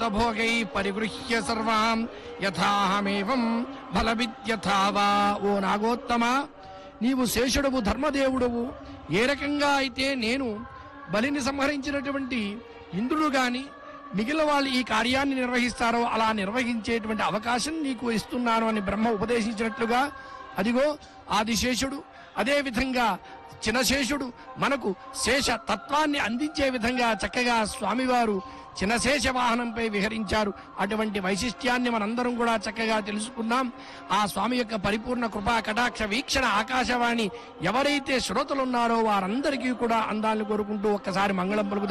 భోగై పరిగృహ్య సర్వాం యథాహమేవం బలవిద్యథావా ఓ నాగోత్తమ నీవు శేషుడవు ధర్మదేవుడవు ఏ రకంగా అయితే నేను బలిని సంహరించినటువంటి ఇంద్రుడు గాని మిగిలిన వాళ్ళు ఈ కార్యాన్ని నిర్వహిస్తారో అలా నిర్వహించేటువంటి అవకాశం నీకు ఇస్తున్నాను అని బ్రహ్మ ఉపదేశించినట్లుగా అదిగో ఆదిశేషుడు అదే విధంగా చినశేషుడు మనకు శేష తత్వాన్ని అందించే విధంగా చక్కగా స్వామివారు చినశేష వాహనంపై విహరించారు అటువంటి వైశిష్ట్యాన్ని మనందరం కూడా చక్కగా తెలుసుకున్నాం ఆ స్వామి యొక్క పరిపూర్ణ కృపా కటాక్ష వీక్షణ ఆకాశవాణి ఎవరైతే శ్రోతలున్నారో వారందరికీ కూడా అందాలను కోరుకుంటూ ఒక్కసారి మంగళం పలుకుదాం